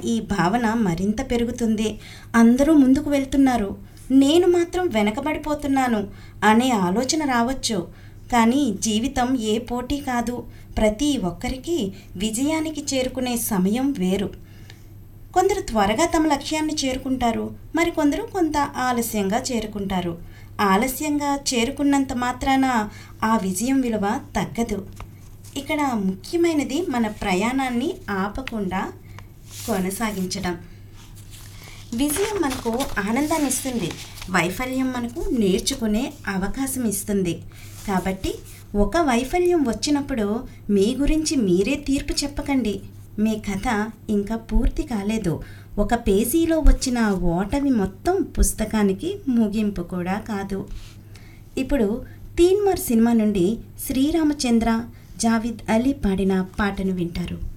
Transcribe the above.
ఈ భావన మరింత పెరుగుతుంది అందరూ ముందుకు వెళ్తున్నారు నేను మాత్రం వెనకబడిపోతున్నాను అనే ఆలోచన రావచ్చు కానీ జీవితం ఏ పోటీ కాదు ప్రతి ఒక్కరికి విజయానికి చేరుకునే సమయం వేరు కొందరు త్వరగా తమ లక్ష్యాన్ని చేరుకుంటారు మరికొందరు కొంత ఆలస్యంగా చేరుకుంటారు ఆలస్యంగా చేరుకున్నంత మాత్రాన ఆ విజయం విలువ తగ్గదు ఇక్కడ ముఖ్యమైనది మన ప్రయాణాన్ని ఆపకుండా కొనసాగించడం విజయం మనకు ఆనందాన్ని ఇస్తుంది వైఫల్యం మనకు నేర్చుకునే అవకాశం ఇస్తుంది కాబట్టి ఒక వైఫల్యం వచ్చినప్పుడు మీ గురించి మీరే తీర్పు చెప్పకండి మీ కథ ఇంకా పూర్తి కాలేదు ఒక పేజీలో వచ్చిన ఓటమి మొత్తం పుస్తకానికి ముగింపు కూడా కాదు ఇప్పుడు తీన్మార్ సినిమా నుండి శ్రీరామచంద్ర జావిద్ అలీ పాడిన పాటను వింటారు